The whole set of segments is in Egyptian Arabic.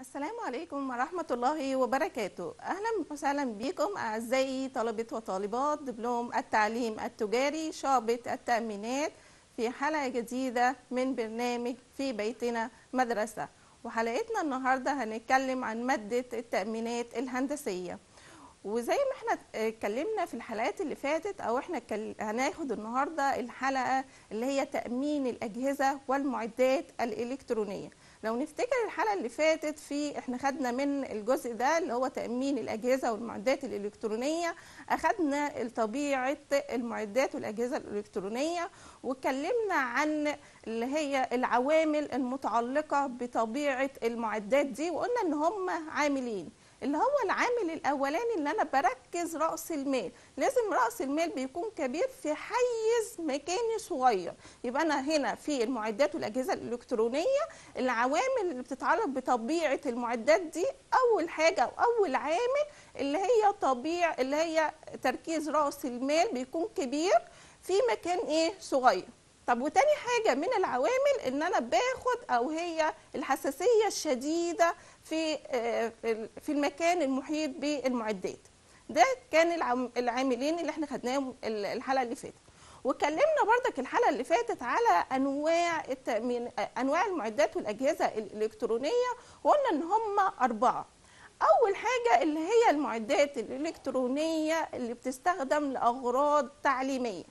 السلام عليكم ورحمة الله وبركاته أهلا وسهلا بكم أعزائي طلبة وطالبات دبلوم التعليم التجاري شعبة التأمينات في حلقة جديدة من برنامج في بيتنا مدرسة وحلقتنا النهاردة هنتكلم عن مادة التأمينات الهندسية وزي ما احنا اتكلمنا في الحلقات اللي فاتت او احنا اتكل- هناخد النهارده الحلقه اللي هي تامين الاجهزه والمعدات الالكترونيه لو نفتكر الحلقه اللي فاتت في احنا خدنا من الجزء ده اللي هو تامين الاجهزه والمعدات الالكترونيه اخدنا طبيعه المعدات والاجهزه الالكترونيه واتكلمنا عن اللي هي العوامل المتعلقه بطبيعه المعدات دي وقلنا ان هم عاملين اللي هو العامل الاولاني اللي انا بركز راس المال لازم راس المال بيكون كبير في حيز مكاني صغير يبقى انا هنا في المعدات والاجهزه الالكترونيه العوامل اللي بتتعلق بطبيعه المعدات دي اول حاجه او اول عامل اللي هي طبيعه اللي هي تركيز راس المال بيكون كبير في مكان ايه صغير طب وتاني حاجة من العوامل ان انا باخد او هي الحساسية الشديدة في آه، في في المكان المحيط بالمعدات ده كان العم- العاملين اللي احنا خدناهم ال- الحلقة اللي فاتت وكلمنا برضك الحلقة اللي فاتت على انواع التأمين آه، انواع المعدات والاجهزة الالكترونية وقلنا ان هم اربعة اول حاجة اللي هي المعدات الالكترونية اللي بتستخدم لاغراض تعليمية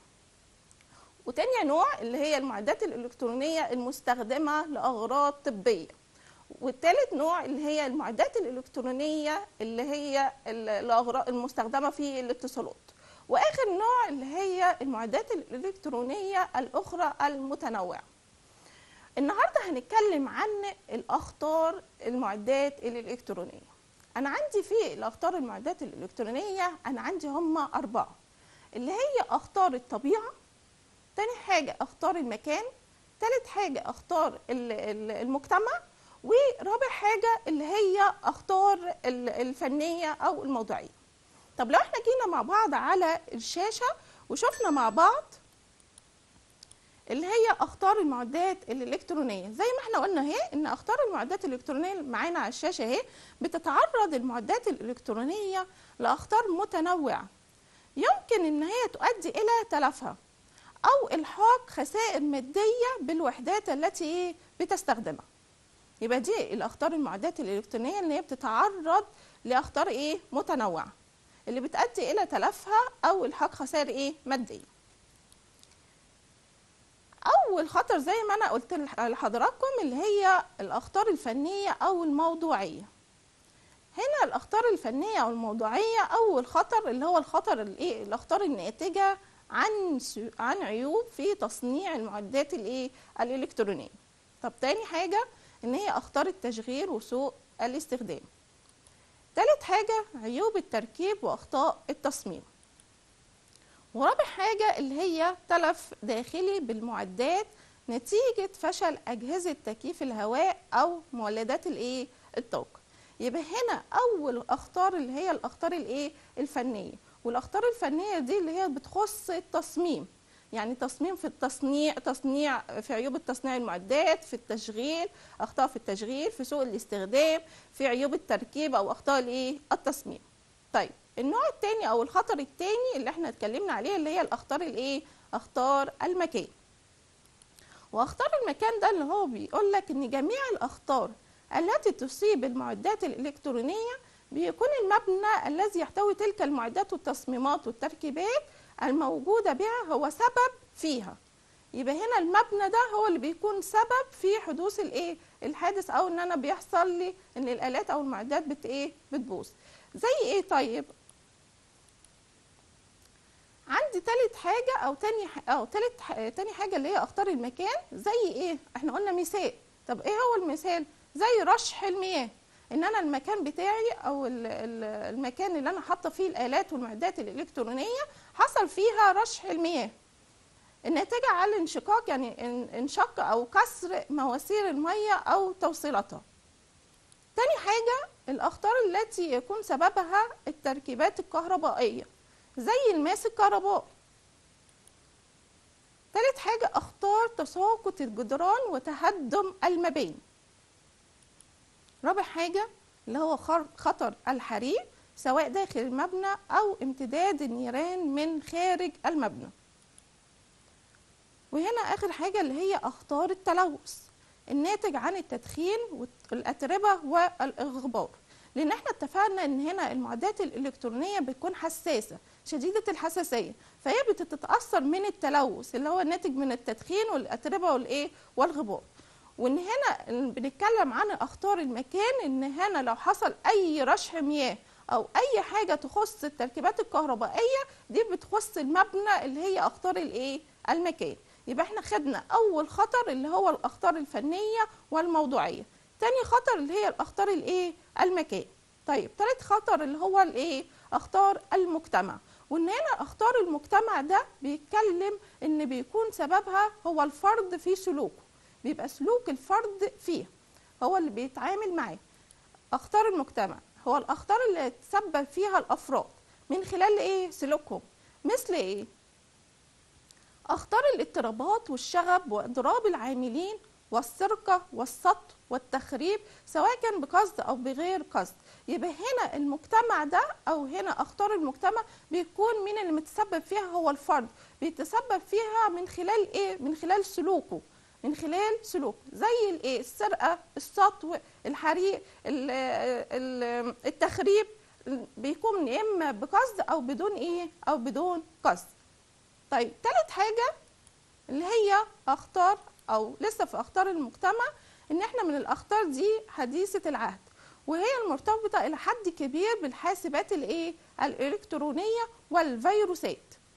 وتاني نوع اللي هي المعدات الإلكترونية المستخدمة لأغراض طبية والتالت نوع اللي هي المعدات الإلكترونية اللي هي ال- الأغراض المستخدمة في الاتصالات وآخر نوع اللي هي المعدات الإلكترونية الأخرى المتنوعة النهاردة هنتكلم عن الأخطار المعدات الإلكترونية أنا عندي في الأخطار المعدات الإلكترونية أنا عندي هم أربعة اللي هي أخطار الطبيعة تاني حاجة اختار المكان تالت حاجة اختار ال- ال- المجتمع ورابع حاجة اللي هي اختار ال- الفنية او الموضوعية طب لو احنا جينا مع بعض على الشاشة وشفنا مع بعض اللي هي اخطار المعدات الالكترونيه زي ما احنا قلنا اهي ان اخطار المعدات الالكترونيه اللي معانا على الشاشه اهي بتتعرض المعدات الالكترونيه لاخطار متنوعه يمكن ان هي تؤدي الى تلفها او الحاق خسائر ماديه بالوحدات التي إيه بتستخدمها يبقى دي الاخطار المعدات الالكترونيه اللي هي بتتعرض لاخطار ايه متنوعه اللي بتؤدي الى تلفها او الحاق خسائر ايه ماديه اول خطر زي ما انا قلت لح- لحضراتكم اللي هي الاخطار الفنيه او الموضوعيه هنا الاخطار الفنيه او الموضوعيه اول خطر اللي هو الخطر الايه الاخطار الناتجه عن سو- عن عيوب في تصنيع المعدات الايه الالكترونيه طب تاني حاجه ان هي اخطار التشغيل وسوء الاستخدام تالت حاجه عيوب التركيب واخطاء التصميم ورابع حاجة اللي هي تلف داخلي بالمعدات نتيجة فشل أجهزة تكييف الهواء أو مولدات الإيه الطاقة يبقى هنا أول أخطار اللي هي الأخطار الإيه الفنية والأخطار الفنية دي اللي هي بتخص التصميم يعني تصميم في التصنيع تصنيع في عيوب التصنيع المعدات في التشغيل أخطاء في التشغيل في سوء الاستخدام في عيوب التركيب أو أخطاء الإيه التصميم طيب النوع التاني او الخطر التاني اللي احنا اتكلمنا عليه اللي هي الاخطار الايه اخطار المكان واخطار المكان ده اللي هو بيقول لك ان جميع الاخطار التي تصيب المعدات الالكترونيه بيكون المبنى الذي يحتوي تلك المعدات والتصميمات والتركيبات الموجوده بها هو سبب فيها يبقى هنا المبنى ده هو اللي بيكون سبب في حدوث الايه الحادث او ان انا بيحصل لي ان الالات او المعدات بت ايه بتبوظ زي ايه طيب عندي تالت حاجة أو تاني ح... أو تالت ح... تاني حاجة اللي هي أخطار المكان زي إيه؟ إحنا قلنا مثال، طب إيه هو المثال؟ زي رشح المياه، إن أنا المكان بتاعي أو ال- ال- المكان اللي أنا حاطة فيه الآلات والمعدات الإلكترونية حصل فيها رشح المياه. الناتجة على الانشقاق يعني ان- انشق أو كسر مواسير المية أو توصيلاتها. تاني حاجة الأخطار التي يكون سببها التركيبات الكهربائية زي الماس الكهربائي تالت حاجة أخطار تساقط الجدران وتهدم المباني رابع حاجة اللي هو خر- خطر الحريق سواء داخل المبنى أو امتداد النيران من خارج المبنى وهنا آخر حاجة اللي هي أخطار التلوث الناتج عن التدخين والأتربة والإغبار لأن احنا اتفقنا إن هنا المعدات الإلكترونية بتكون حساسة شديدة الحساسية فهي بتتأثر من التلوث اللي هو الناتج من التدخين والأتربة والإيه والغبار وإن هنا بنتكلم عن أخطار المكان إن هنا لو حصل أي رشح مياه أو أي حاجة تخص التركيبات الكهربائية دي بتخص المبنى اللي هي أخطار الإيه المكان يبقى احنا خدنا اول خطر اللي هو الاخطار الفنيه والموضوعيه تاني خطر اللي هي الاخطار الايه المكان طيب تالت خطر اللي هو الايه اخطار المجتمع وان هنا اخطار المجتمع ده بيتكلم ان بيكون سببها هو الفرد في سلوكه بيبقى سلوك الفرد فيه هو اللي بيتعامل معاه اخطار المجتمع هو الاخطار اللي تسبب فيها الافراد من خلال ايه سلوكهم مثل ايه أخطار الاضطرابات والشغب وإضراب العاملين والسرقة والسطو والتخريب سواء كان بقصد أو بغير قصد يبقى هنا المجتمع ده أو هنا أخطار المجتمع بيكون مين اللي متسبب فيها هو الفرد بيتسبب فيها من خلال إيه؟ من خلال سلوكه من خلال سلوك زي الايه السرقه السطو الحريق ال- ال- التخريب بيكون يا اما بقصد او بدون ايه او بدون قصد طيب تالت حاجة اللي هي أخطار أو لسه في أخطار المجتمع إن إحنا من الأخطار دي حديثة العهد وهي المرتبطة إلى حد كبير بالحاسبات الإيه؟ الإلكترونية والفيروسات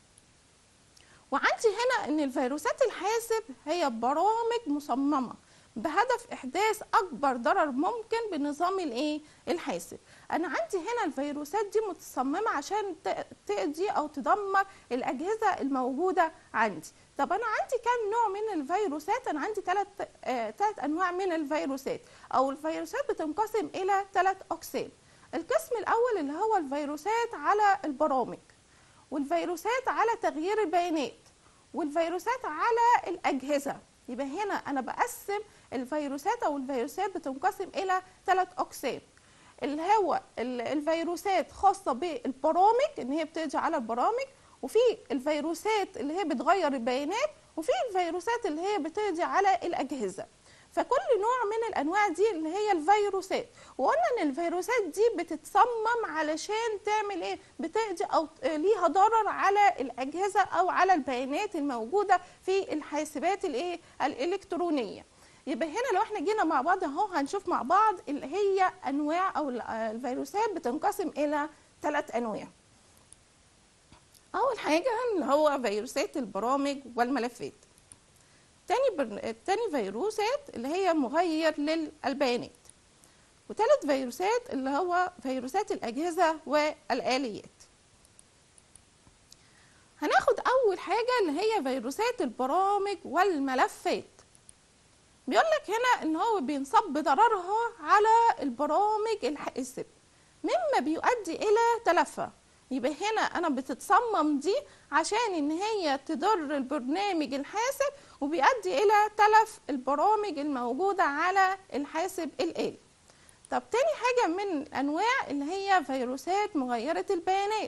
وعندي هنا إن الفيروسات الحاسب هي برامج مصممة بهدف إحداث أكبر ضرر ممكن بنظام الإيه؟ الحاسب أنا عندي هنا الفيروسات دي متصممة عشان ت- تقضي أو تدمر الأجهزة الموجودة عندي طب أنا عندي كام نوع من الفيروسات أنا عندي ثلاث ثلاث أنواع من الفيروسات أو الفيروسات بتنقسم إلى ثلاث أقسام القسم الأول اللي هو الفيروسات على البرامج والفيروسات على تغيير البيانات والفيروسات على الأجهزة يبقى هنا أنا بقسم الفيروسات أو الفيروسات بتنقسم إلى ثلاث أقسام اللي هو ال- الفيروسات خاصة بالبرامج إن هي بتقضي على البرامج وفي الفيروسات اللي هي بتغير البيانات وفي الفيروسات اللي هي بتقضي على الأجهزة فكل نوع من الانواع دي اللي هي الفيروسات وقلنا ان الفيروسات دي بتتصمم علشان تعمل ايه بتقضي او ليها ضرر على الاجهزه او على البيانات الموجوده في الحاسبات الايه الالكترونيه يبقى هنا لو احنا جينا مع بعض اهو هنشوف مع بعض اللي هي انواع او ال- الفيروسات بتنقسم الى ثلاث انواع اول حاجه اللي هو فيروسات البرامج والملفات تاني بر... تاني فيروسات اللي هي مغير للبيانات وتالت فيروسات اللي هو فيروسات الأجهزة والآليات هناخد أول حاجة اللي هي فيروسات البرامج والملفات بيقول لك هنا ان هو بينصب ضررها على البرامج الحاسب مما بيؤدي الى تلفها يبقى هنا انا بتتصمم دي عشان ان هي تضر البرنامج الحاسب وبيؤدي الى تلف البرامج الموجوده على الحاسب الالي طب تاني حاجه من الانواع اللي هي فيروسات مغيره البيانات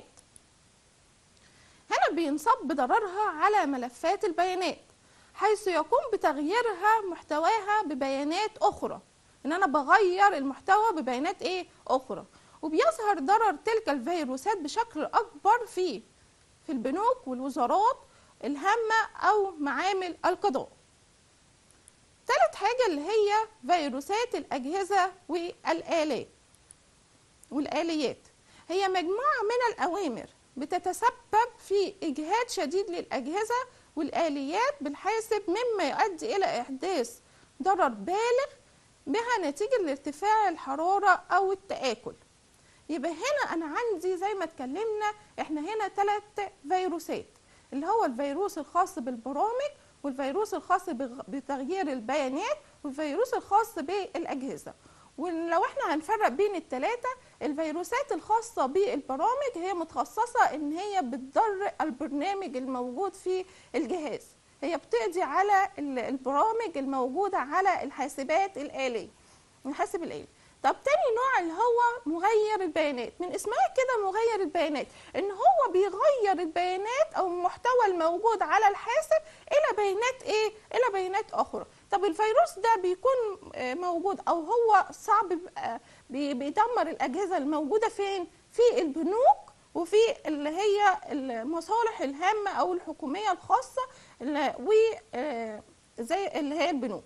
هنا بينصب ضررها على ملفات البيانات حيث يقوم بتغييرها محتواها ببيانات اخرى ان انا بغير المحتوى ببيانات ايه اخرى وبيظهر ضرر تلك الفيروسات بشكل اكبر في في البنوك والوزارات الهامه او معامل القضاء ثالث حاجه اللي هي فيروسات الاجهزه والالات والاليات هي مجموعه من الاوامر بتتسبب في اجهاد شديد للاجهزه والآليات بالحاسب مما يؤدي إلى إحداث ضرر بالغ بها نتيجة لارتفاع الحرارة أو التآكل يبقى هنا أنا عندي زي ما اتكلمنا إحنا هنا ثلاث فيروسات اللي هو الفيروس الخاص بالبرامج والفيروس الخاص بغ- بتغيير البيانات والفيروس الخاص بالأجهزة ولو احنا هنفرق بين الثلاثة الفيروسات الخاصة بالبرامج هي متخصصة ان هي بتضر البرنامج الموجود في الجهاز هي بتقضي على ال- البرامج الموجودة على الحاسبات الآلية الحاسب الآلي طب تاني نوع اللي هو مغير البيانات من اسمها كده مغير البيانات ان هو بيغير البيانات او المحتوى الموجود على الحاسب الى بيانات ايه الى بيانات اخرى طب الفيروس ده بيكون آه، موجود او هو صعب بيبقى- بي- بيدمر الاجهزه الموجوده فين في البنوك وفي اللي هي المصالح الهامه او الحكوميه الخاصه اللي- و آه، زي اللي هي البنوك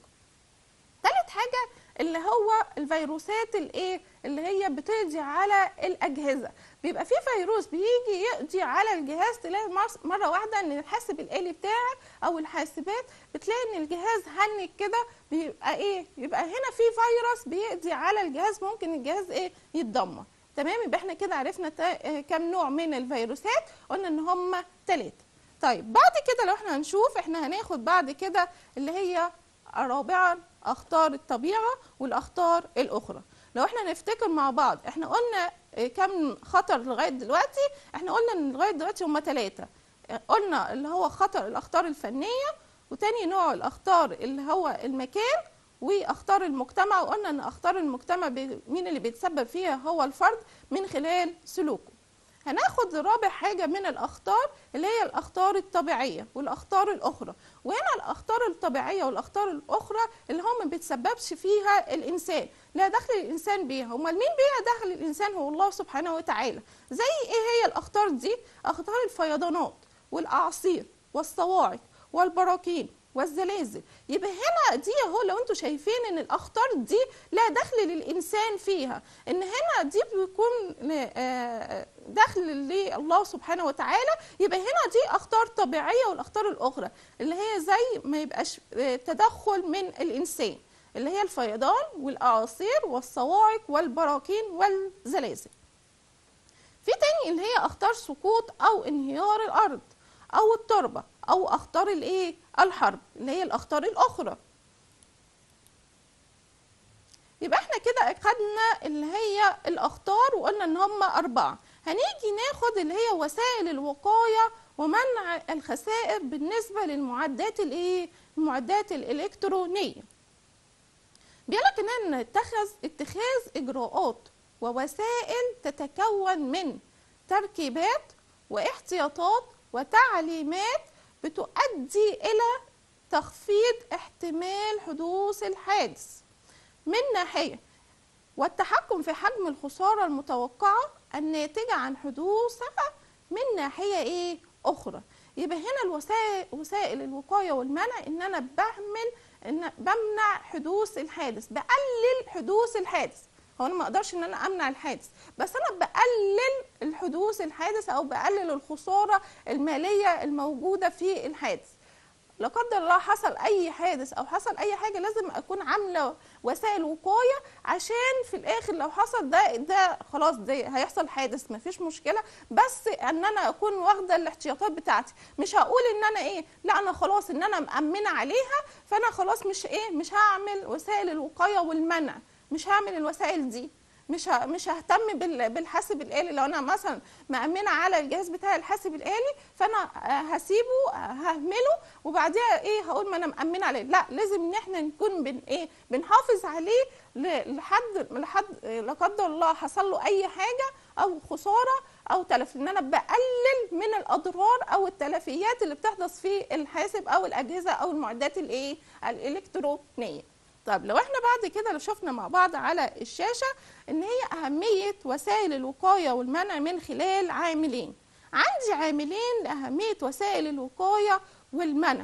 تالت حاجة اللي هو الفيروسات الايه اللي هي بتقضي على الأجهزة بيبقى في فيروس بيجي يقضي على الجهاز تلاقي مر- مرة واحدة ان الحاسب الآلي بتاعك أو الحاسبات بتلاقي ان الجهاز هنج كده بيبقى ايه يبقى هنا في فيروس بيقضي على الجهاز ممكن الجهاز ايه يتدمر تمام يبقى احنا كده عرفنا تا- آه، كام نوع من الفيروسات قلنا ان هم ثلاثة طيب بعد كده لو احنا هنشوف احنا هناخد بعد كده اللي هي رابعا اخطار الطبيعه والاخطار الاخرى لو احنا نفتكر مع بعض احنا قلنا اه، كم خطر لغايه دلوقتي احنا قلنا ان لغايه دلوقتي هم ثلاثه قلنا اللي هو خطر الاخطار الفنيه وتاني نوع الاخطار اللي هو المكان واخطار المجتمع وقلنا ان اخطار المجتمع بي- مين اللي بيتسبب فيها هو الفرد من خلال سلوكه هناخد رابع حاجة من الأخطار اللي هي الأخطار الطبيعية والأخطار الأخرى وهنا الأخطار الطبيعية والأخطار الأخرى اللي هم ما بيتسببش فيها الإنسان لا دخل الإنسان بيها أمال مين بيها دخل الإنسان هو الله سبحانه وتعالى زي إيه هي الأخطار دي أخطار الفيضانات والأعاصير والصواعق والبراكين والزلازل يبقى هنا دي اهو لو انتم شايفين ان الاخطار دي لا دخل للانسان فيها ان هنا دي بيكون آه، دخل لله سبحانه وتعالى يبقى هنا دي اخطار طبيعيه والاخطار الاخرى اللي هي زي ما يبقاش آه، تدخل من الانسان اللي هي الفيضان والاعاصير والصواعق والبراكين والزلازل في تاني اللي هي اخطار سقوط او انهيار الارض او التربه او اخطار الايه الحرب اللي هي الاخطار الاخرى يبقى احنا كده اخدنا اللي هي الاخطار وقلنا ان هم اربعه هنيجي ناخد اللي هي وسائل الوقايه ومنع الخسائر بالنسبه للمعدات الايه المعدات الالكترونيه بيقولك اننا نتخذ اتخاذ اجراءات ووسائل تتكون من تركيبات واحتياطات وتعليمات بتؤدي الى تخفيض احتمال حدوث الحادث من ناحيه والتحكم في حجم الخساره المتوقعه الناتجه عن حدوثها من ناحيه ايه اخرى يبقى هنا الوسائل وسائل الوقايه والمنع ان انا بعمل ان بمنع حدوث الحادث بقلل حدوث الحادث هو انا ما اقدرش ان انا امنع الحادث بس انا بقلل الحدوث الحادث او بقلل الخساره الماليه الموجوده في الحادث لا قدر الله حصل اي حادث او حصل اي حاجه لازم اكون عامله وسائل وقايه عشان في الاخر لو حصل ده ده خلاص ده هيحصل حادث مفيش مشكله بس ان انا اكون واخده الاحتياطات بتاعتي مش هقول ان انا ايه لا انا خلاص ان انا مامنه عليها فانا خلاص مش ايه مش هعمل وسائل الوقايه والمنع مش هعمل الوسائل دي مش ه- مش ههتم بال- بالحاسب الالي لو انا مثلا مأمنه على الجهاز بتاع الحاسب الالي فانا آه، هسيبه آه، ههمله وبعديها ايه هقول ما انا مأمنه عليه لا لازم ان احنا نكون بن ايه بنحافظ عليه ل- لحد لحد آه، لا قدر الله حصل له اي حاجه او خساره او تلف ان انا بقلل من الاضرار او التلفيات اللي بتحدث في الحاسب او الاجهزه او المعدات الايه الالكترونيه طب لو احنا بعد كده لو شفنا مع بعض على الشاشه ان هي اهميه وسائل الوقايه والمنع من خلال عاملين عندي عاملين لاهميه وسائل الوقايه والمنع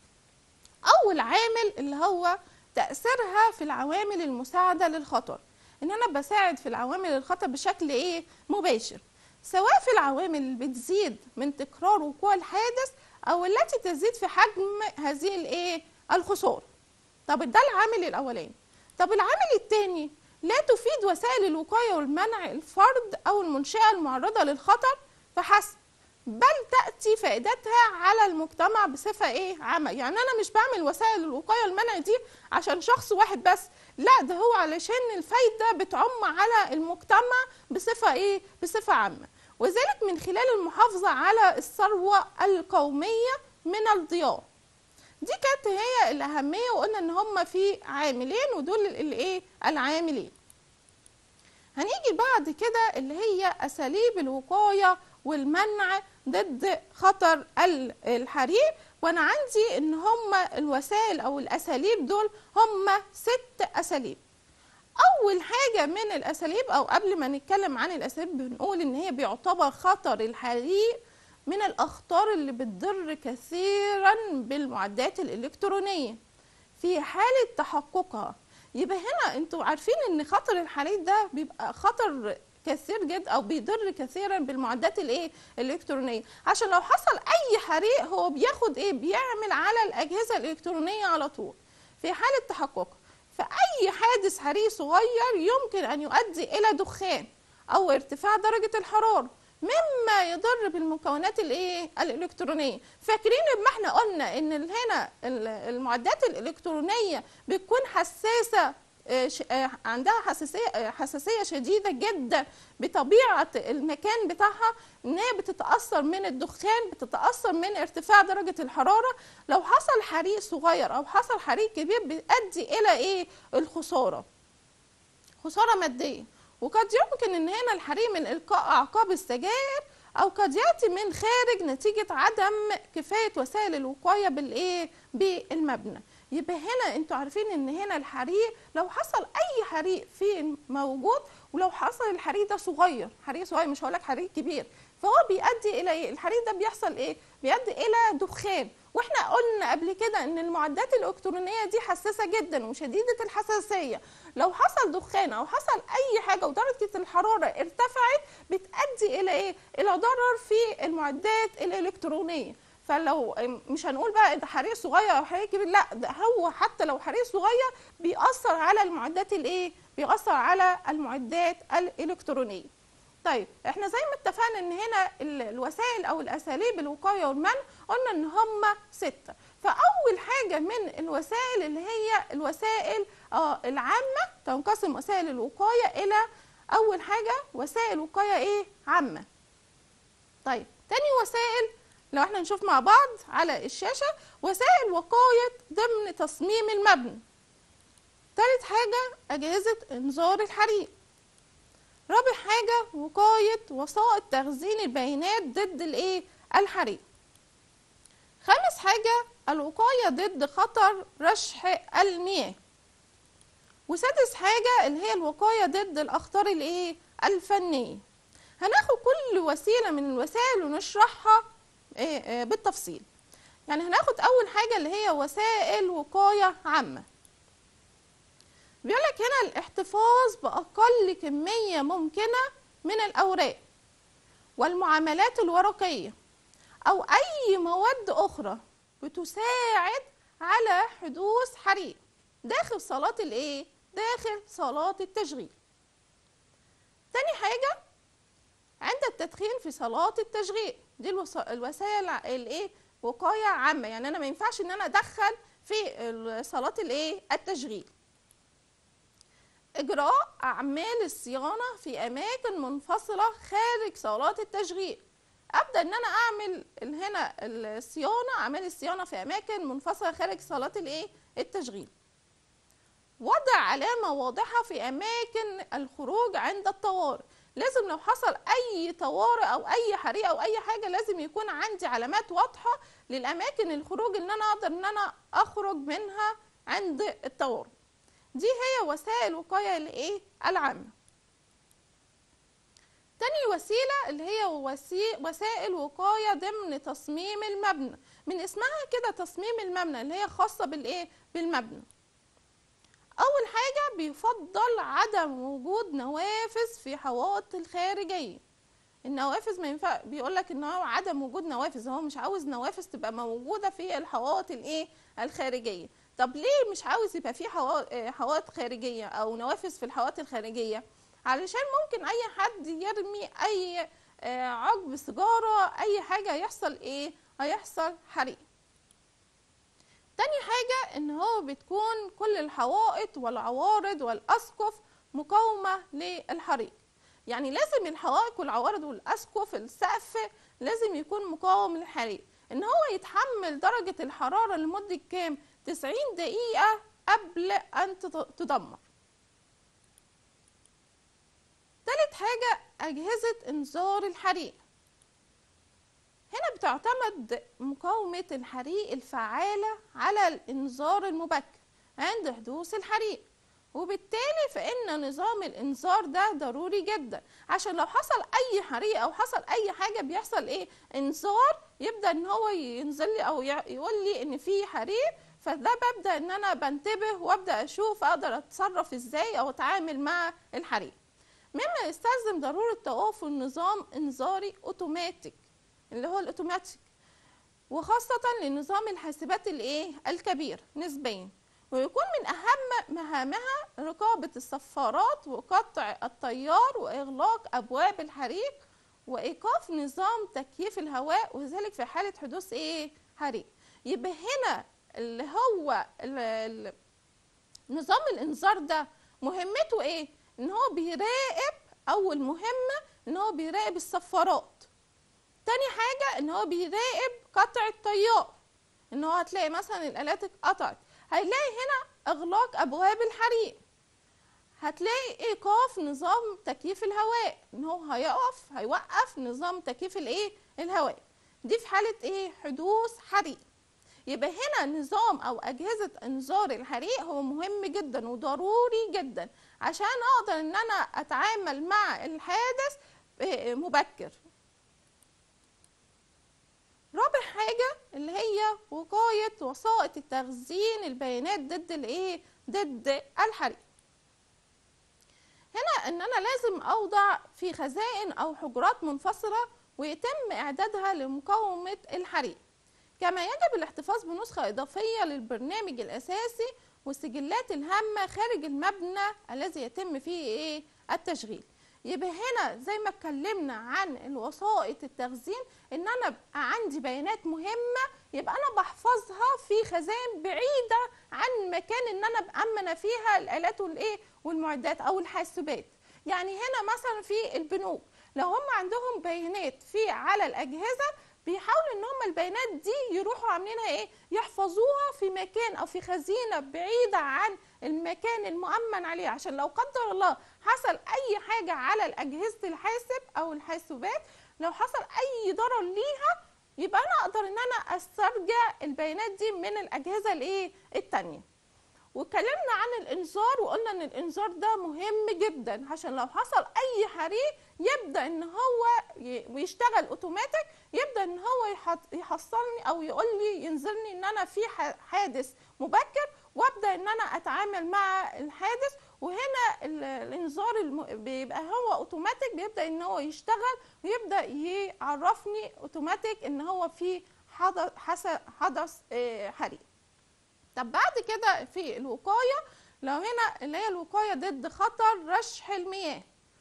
اول عامل اللي هو تاثيرها في العوامل المساعده للخطر ان انا بساعد في العوامل الخطر بشكل ايه مباشر سواء في العوامل اللي بتزيد من تكرار وقوع الحادث او التي تزيد في حجم هذه الايه الخساره طب ده العامل الاولاني طب العامل الثاني لا تفيد وسائل الوقايه والمنع الفرد او المنشاه المعرضه للخطر فحسب بل تاتي فائدتها على المجتمع بصفه ايه عامه يعني انا مش بعمل وسائل الوقايه والمنع دي عشان شخص واحد بس لا ده هو علشان الفايده بتعم على المجتمع بصفه ايه بصفه عامه وذلك من خلال المحافظه على الثروه القوميه من الضياع دي كانت هي الأهمية وقلنا إن هما في عاملين ودول الإيه العاملين هنيجي بعد كده اللي هي اساليب الوقايه والمنع ضد خطر ال- الحريق وانا عندي ان هم الوسائل او الاساليب دول هم ست اساليب اول حاجه من الاساليب او قبل ما نتكلم عن الاساليب بنقول ان هي بيعتبر خطر الحريق من الاخطار اللي بتضر كثيرا بالمعدات الالكترونيه في حاله تحققها يبقى هنا انتوا عارفين ان خطر الحريق ده بيبقى خطر كثير جدا او بيضر كثيرا بالمعدات الايه الالكترونيه عشان لو حصل اي حريق هو بياخد ايه بيعمل على الاجهزه الالكترونيه على طول في حاله تحققها فاي حادث حريق صغير يمكن ان يؤدي الى دخان او ارتفاع درجه الحراره مما يضر بالمكونات الايه الالكترونيه فاكرين لما احنا قلنا ان هنا ال- المعدات الالكترونيه بتكون حساسه آه، ش- آه، عندها حساسيه آه، حساسيه شديده جدا بطبيعه المكان بتاعها ان هي بتتاثر من الدخان بتتاثر من ارتفاع درجه الحراره لو حصل حريق صغير او حصل حريق كبير بيؤدي الى ايه الخساره خساره ماديه وقد يمكن ان هنا الحريق من القاء اعقاب السجائر او قد ياتي من خارج نتيجه عدم كفايه وسائل الوقايه بالايه بالمبنى يبقى هنا انتوا عارفين ان هنا الحريق لو حصل اي حريق في موجود ولو حصل الحريق ده صغير حريق صغير مش هقول لك حريق كبير فهو بيؤدي الى ايه الحريق ده بيحصل ايه بيؤدي الى دخان واحنا قلنا قبل كده ان المعدات الالكترونيه دي حساسه جدا وشديده الحساسيه لو حصل دخان او حصل اي حاجه ودرجه الحراره ارتفعت بتؤدي الى ايه الى ضرر في المعدات الالكترونيه فلو مش هنقول بقى ده حريق صغير او حريق كبير لا ده هو حتى لو حريق صغير بيأثر على المعدات الايه بيأثر على المعدات الالكترونيه طيب احنا زي ما اتفقنا ان هنا ال- الوسائل او الاساليب الوقايه والمنع قلنا ان هم سته فاول حاجه من الوسائل اللي هي الوسائل آه العامه تنقسم وسائل الوقايه الى اول حاجه وسائل وقايه ايه عامه طيب تاني وسائل لو احنا نشوف مع بعض على الشاشه وسائل وقايه ضمن تصميم المبنى تالت حاجه اجهزه انذار الحريق رابع حاجة وقاية وسائط تخزين البيانات ضد الايه الحريق خامس حاجة الوقاية ضد خطر رشح المياه وسادس حاجة اللي هي الوقاية ضد الأخطار الايه الفنية هناخد كل وسيلة من الوسائل ونشرحها إيه إيه بالتفصيل يعني هناخد أول حاجة اللي هي وسائل وقاية عامة بيقول لك هنا الاحتفاظ بأقل كمية ممكنة من الأوراق والمعاملات الورقية أو أي مواد أخرى بتساعد على حدوث حريق داخل صالات الإيه؟ داخل صالات التشغيل. تاني حاجة عند التدخين في صالات التشغيل دي الوس- الوسائل ع- الإيه؟ وقاية عامة يعني أنا ما ينفعش إن أنا أدخل في صالات الإيه؟ التشغيل. إجراء أعمال الصيانة في أماكن منفصلة خارج صالات التشغيل أبدأ إن أنا أعمل ال- هنا الصيانة أعمال الصيانة في أماكن منفصلة خارج صالات الإيه؟ التشغيل وضع علامة واضحة في أماكن الخروج عند الطوارئ لازم لو حصل أي طوارئ أو أي حريقة أو أي حاجة لازم يكون عندي علامات واضحة للأماكن الخروج إن أنا أقدر إن أنا أخرج منها عند الطوارئ دي هي وسائل وقاية الايه العامة تاني وسيلة اللي هي وسي... وسائل وقاية ضمن تصميم المبنى من اسمها كده تصميم المبنى اللي هي خاصة بالايه بالمبنى اول حاجة بيفضل عدم وجود نوافذ في حوائط الخارجية النوافذ ما ينفع بيقول لك ان هو عدم وجود نوافذ هو مش عاوز نوافذ تبقى موجوده في الحوائط الايه الخارجيه طب ليه مش عاوز يبقى في حوا- آه، حوائط خارجيه او نوافذ في الحوائط الخارجيه علشان ممكن اي حد يرمي اي آه، عقب سيجاره اي حاجه يحصل ايه هيحصل حريق تاني حاجة ان هو بتكون كل الحوائط والعوارض والاسقف مقاومة للحريق يعني لازم الحوائط والعوارض والاسقف السقف لازم يكون مقاوم للحريق ان هو يتحمل درجة الحرارة لمدة كام 90 دقيقة قبل ان تت- تدمر حاجة أجهزة إنذار الحريق هنا بتعتمد مقاومة الحريق الفعالة على الإنذار المبكر عند حدوث الحريق وبالتالي فإن نظام الإنذار ده ضروري جدا عشان لو حصل أي حريق أو حصل أي حاجة بيحصل إيه إنذار يبدأ إن هو ينزل لي أو يقول لي إن في حريق فده ببدأ إن أنا بنتبه وأبدأ أشوف أقدر أتصرف إزاي أو أتعامل مع الحريق مما يستلزم ضرورة توافر نظام إنذاري أوتوماتيك اللي هو الأوتوماتيك وخاصة لنظام الحاسبات الإيه الكبير نسبيا ويكون من أهم مهامها رقابة الصفارات وقطع التيار وإغلاق أبواب الحريق وإيقاف نظام تكييف الهواء وذلك في حالة حدوث إيه حريق يبقى هنا اللي هو ال- ال- نظام الإنذار ده مهمته إيه؟ إن هو بيراقب أول مهمة إن هو بيراقب الصفارات تاني حاجة إن هو بيراقب قطع التيار إن هو هتلاقي مثلا الآلات اتقطعت هيلاقي هنا إغلاق أبواب الحريق هتلاقي إيقاف نظام تكييف الهواء إن هو هيقف هيوقف نظام تكييف الإيه الهواء دي في حالة إيه حدوث حريق يبقى هنا نظام او اجهزه انذار الحريق هو مهم جدا وضروري جدا عشان اقدر ان انا اتعامل مع الحادث آه، مبكر رابع حاجه اللي هي وقايه وسائط التخزين البيانات ضد الايه ضد الحريق هنا ان انا لازم اوضع في خزائن او حجرات منفصله ويتم اعدادها لمقاومه الحريق كما يجب الاحتفاظ بنسخة إضافية للبرنامج الأساسي والسجلات الهامة خارج المبنى الذي يتم فيه إيه التشغيل يبقى هنا زي ما اتكلمنا عن الوسائط التخزين ان انا بقى عندي بيانات مهمه يبقى انا بحفظها في خزائن بعيده عن المكان ان انا مأمنه فيها الالات والايه والمعدات او الحاسبات يعني هنا مثلا في البنوك لو هم عندهم بيانات في على الاجهزه بيحاولوا ان هم البيانات دي يروحوا عاملينها ايه يحفظوها في مكان او في خزينه بعيده عن المكان المؤمن عليه عشان لو قدر الله حصل اي حاجه على الاجهزه الحاسب او الحاسوبات لو حصل اي ضرر ليها يبقى انا اقدر ان انا استرجع البيانات دي من الاجهزه الايه التانيه واتكلمنا عن الانذار وقلنا ان الانذار ده مهم جدا عشان لو حصل اي حريق يبدا ان هو ي- ويشتغل اوتوماتيك يبدا ان هو يحط- يحصلني او يقول لي ينزلني ان انا في ح- حادث مبكر وابدا ان انا اتعامل مع الحادث وهنا ال- الانذار الم- بيبقى هو اوتوماتيك بيبدا ان هو يشتغل ويبدا يعرفني اوتوماتيك ان هو في حدث حس- حدث آه، حريق طب بعد كده في الوقايه لو هنا اللي هي الوقايه ضد خطر رشح المياه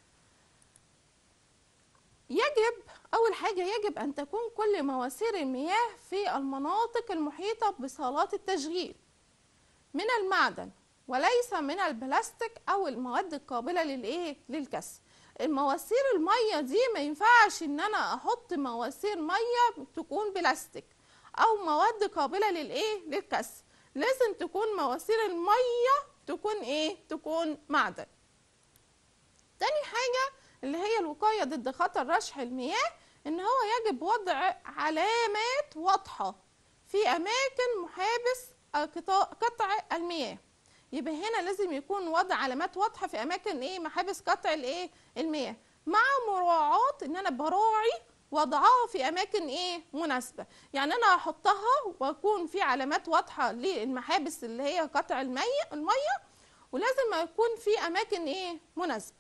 يجب أول حاجة يجب أن تكون كل مواسير المياه في المناطق المحيطة بصالات التشغيل من المعدن وليس من البلاستيك أو المواد القابلة للإيه؟ للكسر المواسير المية دي ما ينفعش إن أنا أحط مواسير مية تكون بلاستيك أو مواد قابلة للإيه؟ للكسر لازم تكون مواسير المية تكون إيه؟ تكون معدن تاني حاجة اللي هي الوقاية ضد خطر رشح المياه ان هو يجب وضع علامات واضحة في اماكن محابس قطاع- قطع المياه يبقى هنا لازم يكون وضع علامات واضحة في اماكن ايه محابس قطع الايه المياه مع مراعاة ان انا براعي وضعها في اماكن ايه مناسبة يعني انا هحطها واكون في علامات واضحة للمحابس اللي هي قطع المية المية ولازم يكون في اماكن ايه مناسبة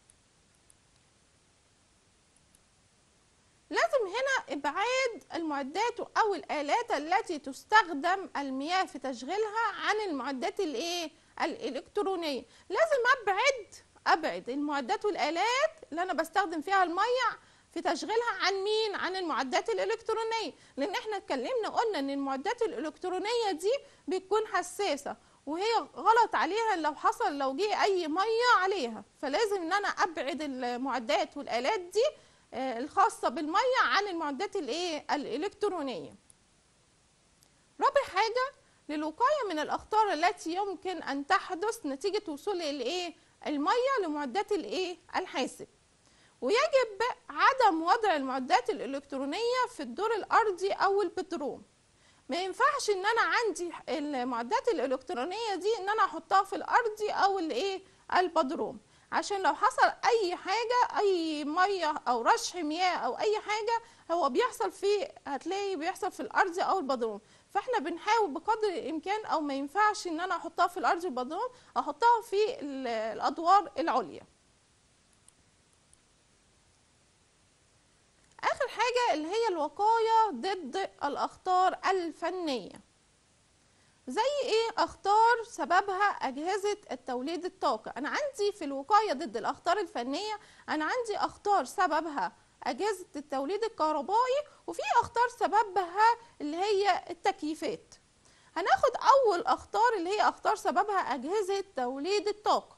لازم هنا ابعاد المعدات او الالات التي تستخدم المياه في تشغيلها عن المعدات الايه الالكترونيه لازم ابعد ابعد المعدات والالات اللي انا بستخدم فيها الميه في تشغيلها عن مين عن المعدات الالكترونيه لان احنا اتكلمنا قلنا ان المعدات الالكترونيه دي بتكون حساسه وهي غلط عليها لو حصل لو جه اي ميه عليها فلازم ان انا ابعد المعدات والالات دي آه، الخاصة بالمية عن المعدات الايه الإلكترونية رابع حاجة للوقاية من الأخطار التي يمكن أن تحدث نتيجة وصول الايه المية لمعدات الايه الحاسب ويجب عدم وضع المعدات الإلكترونية في الدور الأرضي أو البدروم ما ينفعش ان انا عندي المعدات الالكترونيه دي ان انا احطها في الارضي او الايه البدروم عشان لو حصل اي حاجه اي ميه او رشح مياه او اي حاجه هو بيحصل في هتلاقي بيحصل في الارض او البدروم فاحنا بنحاول بقدر الامكان او ما ينفعش ان انا احطها في الارض البدروم احطها في الادوار العليا اخر حاجه اللي هي الوقايه ضد الاخطار الفنيه زي ايه اخطار سببها اجهزه التوليد الطاقه انا عندي في الوقايه ضد الاخطار الفنيه انا عندي اخطار سببها اجهزه التوليد الكهربائي وفي اخطار سببها اللي هي التكييفات هناخد اول اخطار اللي هي اخطار سببها اجهزه توليد الطاقه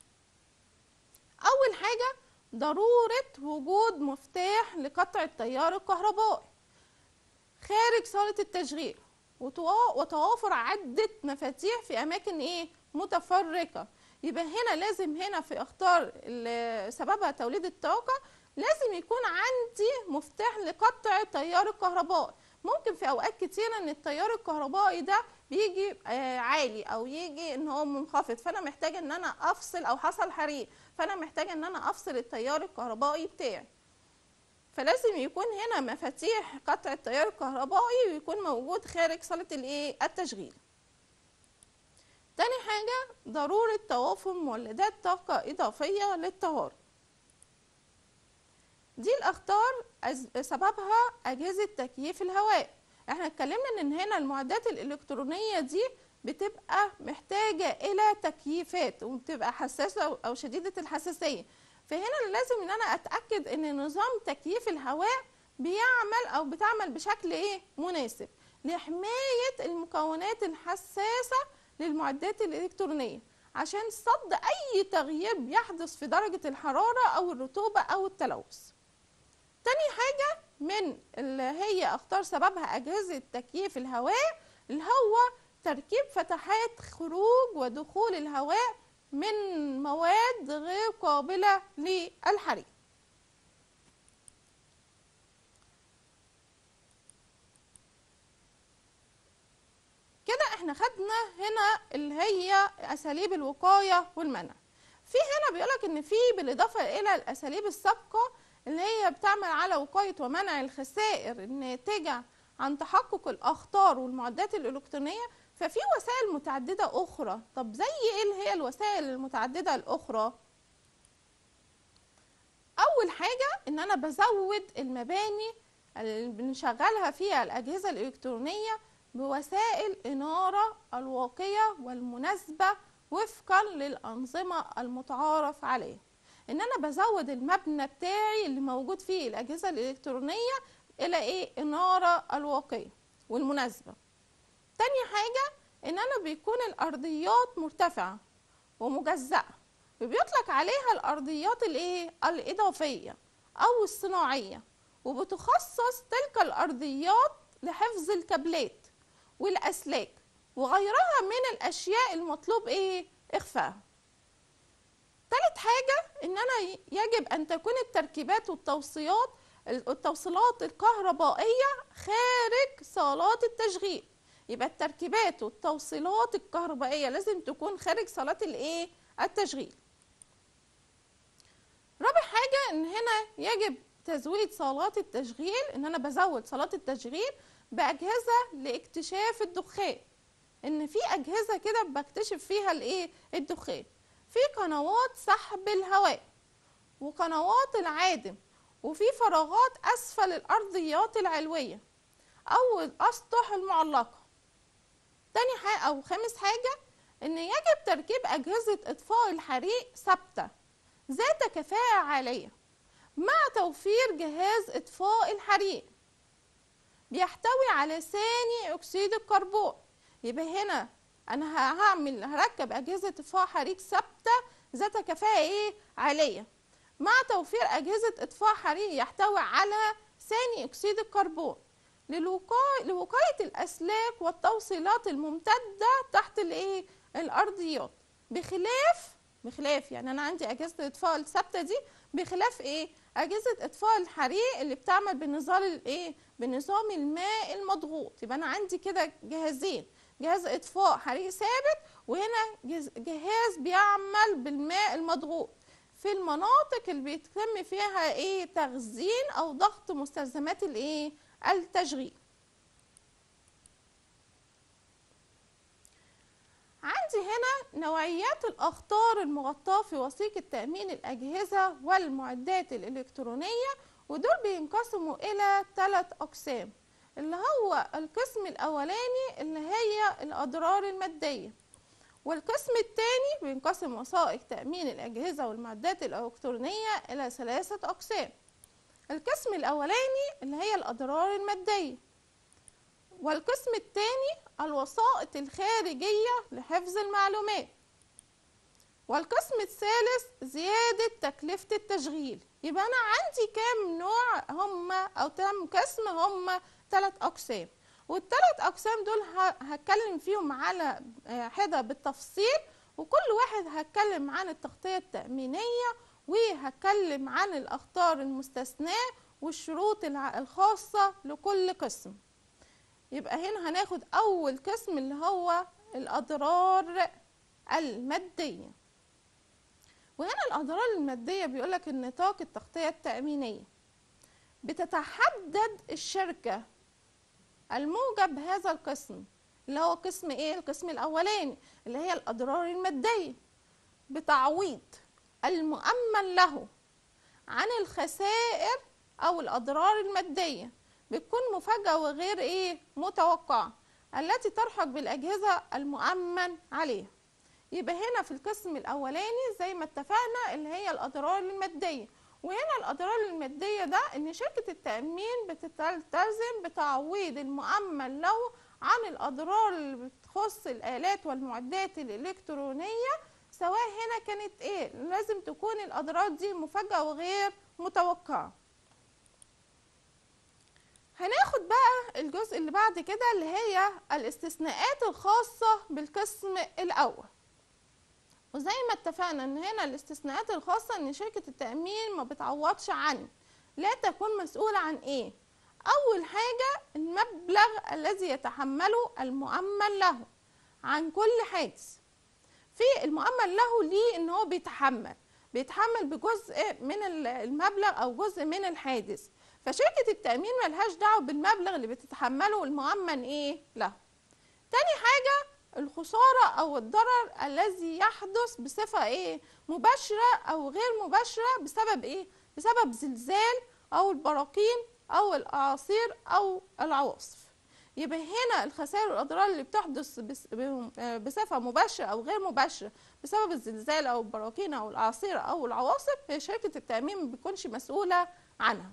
اول حاجه ضروره وجود مفتاح لقطع التيار الكهربائي خارج صاله التشغيل وتوافر عدة مفاتيح في أماكن إيه متفرقة يبقى هنا لازم هنا في اختار سببها توليد الطاقة لازم يكون عندي مفتاح لقطع التيار الكهربائي ممكن في اوقات كتيره ان التيار الكهربائي ده بيجي آه عالي او يجي ان هو منخفض فانا محتاجه ان انا افصل او حصل حريق فانا محتاجه ان انا افصل التيار الكهربائي بتاعي فلازم يكون هنا مفاتيح قطع التيار الكهربائي ويكون موجود خارج صالة الايه التشغيل تاني حاجة ضرورة توافر مولدات طاقة إضافية للطوارئ دي الأخطار سببها أجهزة تكييف الهواء احنا اتكلمنا ان هنا المعدات الإلكترونية دي بتبقى محتاجة إلى تكييفات وبتبقى حساسة أو شديدة الحساسية فهنا لازم ان انا اتاكد ان نظام تكييف الهواء بيعمل او بتعمل بشكل ايه مناسب لحمايه المكونات الحساسه للمعدات الالكترونيه عشان صد اي تغيير بيحدث في درجه الحراره او الرطوبه او التلوث تاني حاجه من اللي هي اختار سببها اجهزه تكييف الهواء اللي هو تركيب فتحات خروج ودخول الهواء من مواد غير قابلة للحريق كده احنا خدنا هنا اللي هي اساليب الوقايه والمنع في هنا بيقولك ان في بالاضافه الى الاساليب السابقه اللي هي بتعمل على وقايه ومنع الخسائر الناتجه عن تحقق الاخطار والمعدات الالكترونيه ففي وسائل متعددة أخرى طب زي إيه اللي هي الوسائل المتعددة الأخرى أول حاجة إن أنا بزود المباني اللي بنشغلها فيها الأجهزة الإلكترونية بوسائل إنارة الواقية والمناسبة وفقا للأنظمة المتعارف عليها إن أنا بزود المبنى بتاعي اللي موجود فيه الأجهزة الإلكترونية إلى إيه إنارة الواقية والمناسبة تاني حاجة ان انا بيكون الارضيات مرتفعة ومجزأة وبيطلق عليها الارضيات الايه الاضافية او الصناعية وبتخصص تلك الارضيات لحفظ الكابلات والاسلاك وغيرها من الاشياء المطلوب ايه اخفائها تالت حاجة ان انا يجب ان تكون التركيبات والتوصيات التوصيلات الكهربائية خارج صالات التشغيل يبقى التركيبات والتوصيلات الكهربائيه لازم تكون خارج صالات الايه التشغيل رابع حاجه ان هنا يجب تزويد صالات التشغيل ان انا بزود صالات التشغيل باجهزه لاكتشاف الدخان ان في اجهزه كده بكتشف فيها الايه الدخان في قنوات سحب الهواء وقنوات العادم وفي فراغات اسفل الارضيات العلويه او الاسطح المعلقه تاني حاجة أو خامس حاجة إن يجب تركيب أجهزة إطفاء الحريق ثابتة ذات كفاءة عالية مع توفير جهاز إطفاء الحريق بيحتوي على ثاني أكسيد الكربون يبقى هنا أنا هعمل هركب أجهزة إطفاء حريق ثابتة ذات كفاءة إيه عالية مع توفير أجهزة إطفاء حريق يحتوي على ثاني أكسيد الكربون للوقاية لوقاية الأسلاك والتوصيلات الممتدة تحت الإيه؟ الأرضيات بخلاف بخلاف يعني انا عندي اجهزه الاطفاء الثابته دي بخلاف ايه اجهزه اطفاء الحريق اللي بتعمل بنظام الايه بنظام الماء المضغوط يبقى انا عندي كده جهازين جهاز اطفاء حريق ثابت وهنا جهاز بيعمل بالماء المضغوط في المناطق اللي بيتم فيها ايه تخزين او ضغط مستلزمات الايه التشغيل عندي هنا نوعيات الأخطار المغطاة في وثيقة تأمين الأجهزة والمعدات الإلكترونية ودول بينقسموا إلى ثلاث أقسام اللي هو القسم الأولاني اللي هي الأضرار المادية والقسم الثاني بينقسم وثائق تأمين الأجهزة والمعدات الإلكترونية إلى ثلاثة أقسام القسم الأولاني اللي هي الأضرار المادية والقسم الثاني الوسائط الخارجية لحفظ المعلومات والقسم الثالث زيادة تكلفة التشغيل يبقى أنا عندي كام نوع هم أو كام قسم هم ثلاث أقسام والثلاث أقسام دول هتكلم فيهم على حدة بالتفصيل وكل واحد هتكلم عن التغطية التأمينية وهتكلم عن الأخطار المستثناة والشروط الخاصة لكل قسم يبقى هنا هناخد أول قسم اللي هو الأضرار المادية وهنا الأضرار المادية بيقولك النطاق التغطية التأمينية بتتحدد الشركة الموجب هذا القسم اللي هو قسم ايه القسم الاولاني اللي هي الاضرار الماديه بتعويض المؤمن له عن الخسائر او الاضرار الماديه بتكون مفاجاه وغير ايه متوقعه التي ترحق بالاجهزه المؤمن عليها يبقى هنا في القسم الاولاني زي ما اتفقنا اللي هي الاضرار الماديه وهنا الاضرار الماديه ده ان شركه التامين بتلتزم بتعويض المؤمن له عن الاضرار اللي بتخص الالات والمعدات الالكترونيه سواء هنا كانت ايه لازم تكون الاضرار دي مفاجاه وغير متوقعه هناخد بقى الجزء اللي بعد كده اللي هي الاستثناءات الخاصه بالقسم الاول وزي ما اتفقنا ان هنا الاستثناءات الخاصة ان شركة التأمين ما بتعوضش عن لا تكون مسؤولة عن ايه اول حاجة المبلغ الذي يتحمله المؤمن له عن كل حادث في المؤمن له ليه ان هو بيتحمل بيتحمل بجزء من المبلغ او جزء من الحادث فشركة التأمين ملهاش دعوة بالمبلغ اللي بتتحمله المؤمن ايه له تاني حاجة الخسارة أو الضرر الذي يحدث بصفة إيه مباشرة أو غير مباشرة بسبب إيه بسبب زلزال أو البراكين أو الأعاصير أو العواصف يبقى هنا الخسائر والأضرار اللي بتحدث بصفة مباشرة أو غير مباشرة بسبب الزلزال أو البراكين أو الأعاصير أو العواصف هي شركة التأمين ما بتكونش مسؤولة عنها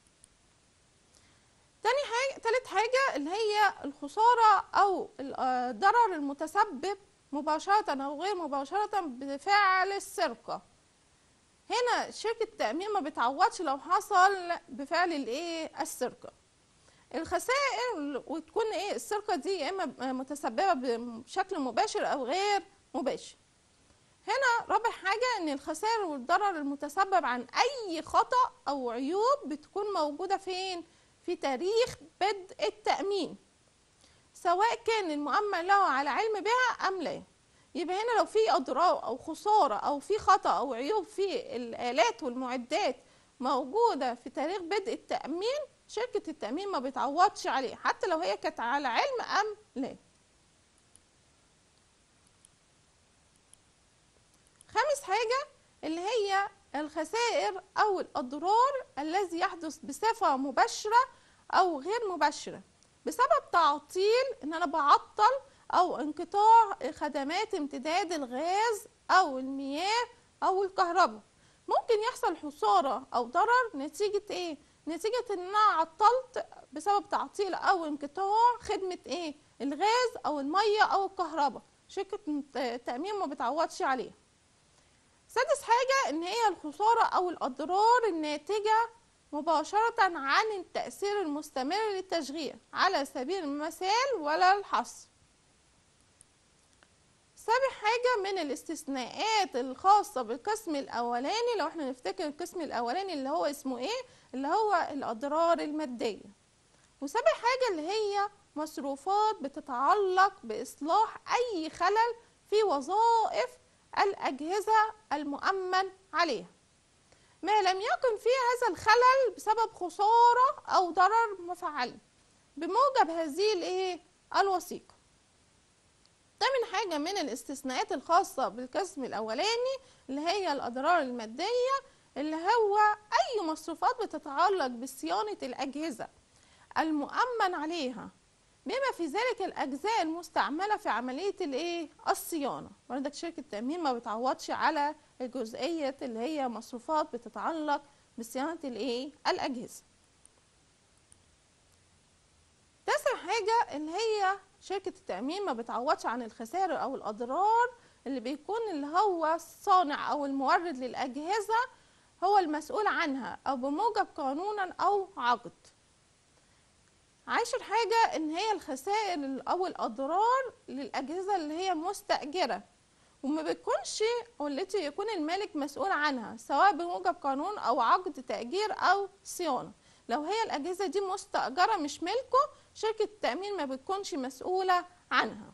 تاني حاجة تالت حاجة اللي هي الخسارة أو الضرر المتسبب مباشرة أو غير مباشرة بفعل السرقة هنا شركة التأمين ما بتعوضش لو حصل بفعل الايه السرقة الخسائر وتكون ايه السرقة دي يا اما متسببة بشكل مباشر او غير مباشر هنا رابع حاجة ان الخسائر والضرر المتسبب عن اي خطأ او عيوب بتكون موجودة فين في تاريخ بدء التأمين سواء كان المؤمن له على علم بها أم لا يبقى هنا لو في أضرار أو خسارة أو في خطأ أو عيوب في الآلات والمعدات موجودة في تاريخ بدء التأمين شركة التأمين ما بتعوضش عليه حتى لو هي كانت على علم أم لا خامس حاجة اللي هي الخسائر أو الأضرار الذي يحدث بصفة مباشرة أو غير مباشرة بسبب تعطيل إن أنا بعطل أو انقطاع خدمات امتداد الغاز أو المياه أو الكهرباء ممكن يحصل خسارة أو ضرر نتيجة إيه؟ نتيجة إن أنا عطلت بسبب تعطيل أو انقطاع خدمة إيه؟ الغاز أو المية أو الكهرباء شركة التأمين ما بتعوضش عليها سادس حاجة إن هي الخسارة أو الأضرار الناتجة مباشرة عن التأثير المستمر للتشغيل على سبيل المثال ولا الحصر سابع حاجة من الاستثناءات الخاصة بالقسم الأولاني لو احنا نفتكر القسم الأولاني اللي هو اسمه ايه اللي هو الأضرار المادية وسابع حاجة اللي هي مصروفات بتتعلق بإصلاح أي خلل في وظائف الأجهزة المؤمن عليها ما لم يكن فيه هذا الخلل بسبب خسارة أو ضرر مفعل بموجب هذه الايه الوثيقة تامن حاجة من الاستثناءات الخاصة بالقسم الأولاني اللي هي الأضرار المادية اللي هو أي مصروفات بتتعلق بصيانة الأجهزة المؤمن عليها بما في ذلك الأجزاء المستعملة في عملية الإيه؟ الصيانة بردك شركة التأمين ما بتعوضش على الجزئية اللي هي مصروفات بتتعلق بصيانة الإيه؟ الأجهزة تاسع حاجة اللي هي شركة التأمين ما بتعوضش عن الخسائر أو الأضرار اللي بيكون اللي هو الصانع أو المورد للأجهزة هو المسؤول عنها أو بموجب قانونا أو عقد عاشر حاجة إن هي الخسائر أو الأضرار للأجهزة اللي هي مستأجرة وما بتكونش والتي يكون المالك مسؤول عنها سواء بموجب قانون أو عقد تأجير أو صيانة لو هي الأجهزة دي مستأجرة مش ملكه شركة التأمين ما بتكونش مسؤولة عنها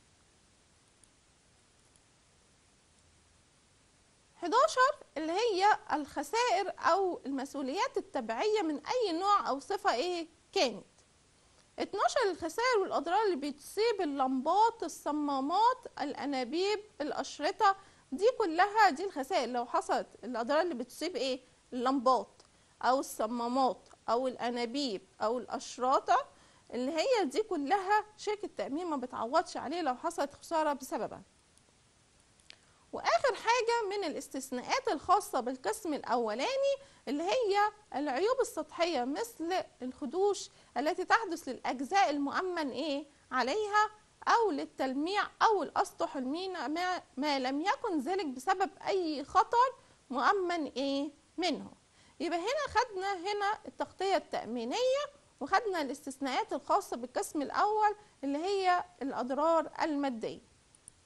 11 اللي هي الخسائر أو المسؤوليات التبعية من أي نوع أو صفة إيه كانت 12 الخسائر والأضرار اللي بتصيب اللمبات الصمامات الأنابيب الأشرطة دي كلها دي الخسائر لو حصلت الأضرار اللي بتصيب إيه اللمبات أو الصمامات أو الأنابيب أو الأشراطة اللي هي دي كلها شركة تأمين ما بتعوضش عليه لو حصلت خسارة بسببها واخر حاجه من الاستثناءات الخاصه بالقسم الاولاني اللي هي العيوب السطحيه مثل الخدوش التي تحدث للاجزاء المؤمن ايه عليها او للتلميع او الاسطح المينا ما, ما لم يكن ذلك بسبب اي خطر مؤمن ايه منه يبقى هنا خدنا هنا التغطيه التامينيه وخدنا الاستثناءات الخاصه بالقسم الاول اللي هي الاضرار الماديه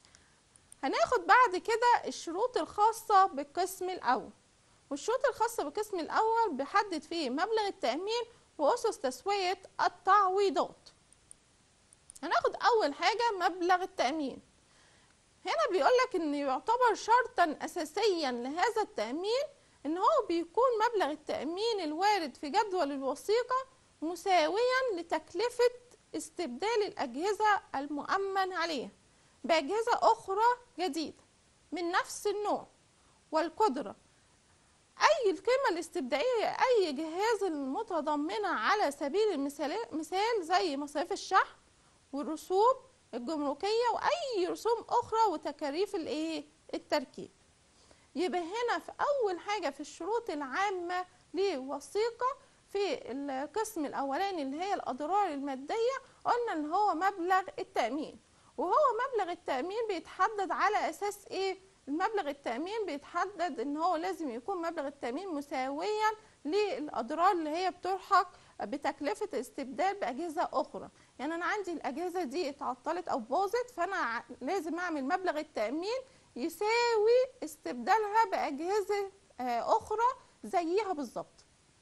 هناخد بعد كده الشروط الخاصة بالقسم الأول والشروط الخاصة بالقسم الأول بيحدد فيه مبلغ التأمين وأسس تسوية التعويضات هناخد أول حاجة مبلغ التأمين هنا بيقولك إن يعتبر شرطا أساسيا لهذا التأمين إن هو بيكون مبلغ التأمين الوارد في جدول الوثيقة مساويا لتكلفة استبدال الأجهزة المؤمن عليها بأجهزة أخرى جديدة من نفس النوع والقدرة أي القيمة الاستبدائية أي جهاز المتضمنة على سبيل المثال مثال زي مصاريف الشحن والرسوم الجمركية وأي رسوم أخرى وتكاليف الإيه التركيب يبقى هنا في أول حاجة في الشروط العامة لوثيقة في القسم الأولاني اللي هي الأضرار المادية قلنا إن هو مبلغ التأمين وهو مبلغ التأمين بيتحدد على أساس إيه؟ المبلغ التأمين بيتحدد إن هو لازم يكون مبلغ التأمين مساويا للأضرار اللي هي بتلحق بتكلفة استبدال بأجهزة أخرى يعني أنا عندي الأجهزة دي اتعطلت أو باظت فأنا لازم أعمل مبلغ التأمين يساوي استبدالها بأجهزة أخرى زيها بالظبط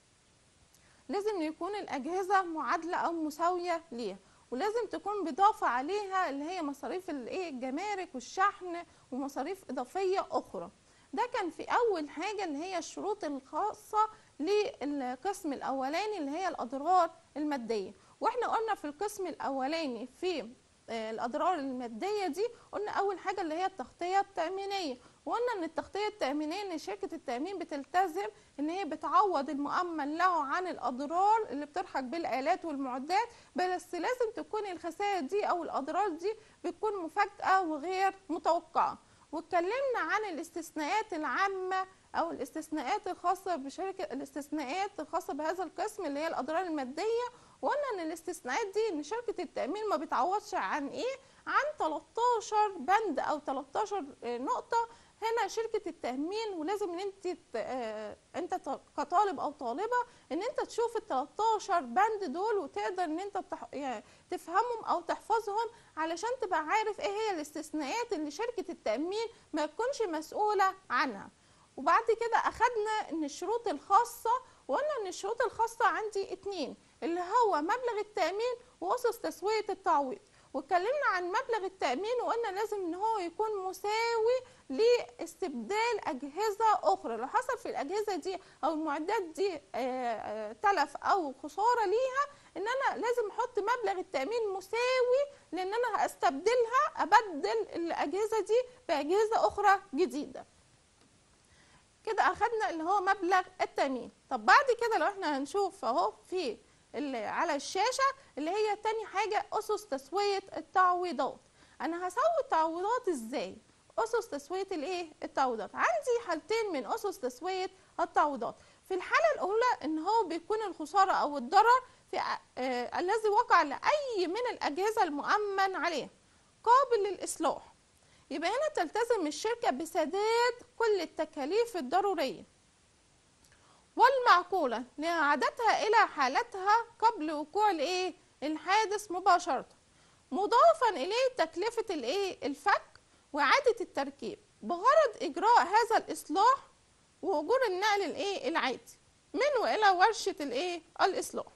لازم يكون الأجهزة معادلة أو مساوية ليها ولازم تكون بضافة عليها اللي هي مصاريف الايه الجمارك والشحن ومصاريف إضافية أخرى ده كان في أول حاجة اللي هي الشروط الخاصة للقسم الأولاني اللي هي الأضرار المادية واحنا قلنا في القسم الأولاني في الأضرار المادية دي قلنا أول حاجة اللي هي التغطية التأمينية وقلنا ان التغطيه التامينيه ان شركه التامين بتلتزم ان هي بتعوض المؤمن له عن الاضرار اللي بتلحق بالالات والمعدات بس لازم تكون الخسائر دي او الاضرار دي بتكون مفاجاه وغير متوقعه واتكلمنا عن الاستثناءات العامه او الاستثناءات الخاصه بشركه الاستثناءات الخاصه بهذا القسم اللي هي الاضرار الماديه وقلنا ان الاستثناءات دي ان شركه التامين ما بتعوضش عن ايه عن 13 بند او 13 نقطه هنا شركه التامين ولازم ان انت ت- آه، انت ط- كطالب او طالبه ان انت تشوف ال 13 بند دول وتقدر ان انت تح- يعني تفهمهم او تحفظهم علشان تبقى عارف ايه هي الاستثناءات اللي شركه التامين ما تكونش مسؤوله عنها وبعد كده اخدنا ان الشروط الخاصه وقلنا ان الشروط الخاصه عندي اتنين اللي هو مبلغ التامين واسس تسويه التعويض واتكلمنا عن مبلغ التامين وقلنا لازم ان هو يكون مساوي لاستبدال اجهزه اخرى لو حصل في الاجهزه دي او المعدات دي آه، آه، تلف او خساره ليها ان انا لازم احط مبلغ التامين مساوي لان انا هستبدلها ابدل الاجهزه دي باجهزه اخرى جديده كده اخدنا اللي هو مبلغ التامين طب بعد كده لو احنا هنشوف اهو في اللي على الشاشه اللي هي تاني حاجه اسس تسويه التعويضات انا هسوي التعويضات ازاي اسس تسويه الايه التعويضات عندي حالتين من اسس تسويه التعويضات في الحاله الاولى ان هو بيكون الخساره او الضرر في آه الذي وقع لاي من الاجهزه المؤمن عليها قابل للاصلاح يبقى هنا تلتزم الشركه بسداد كل التكاليف الضروريه والمعقولة لإعادتها إلى حالتها قبل وقوع الإيه؟ الحادث مباشرة مضافا إليه تكلفة الإيه؟ الفك وإعادة التركيب بغرض إجراء هذا الإصلاح وأجور النقل الإيه؟ العادي من وإلى ورشة الإيه؟ الإصلاح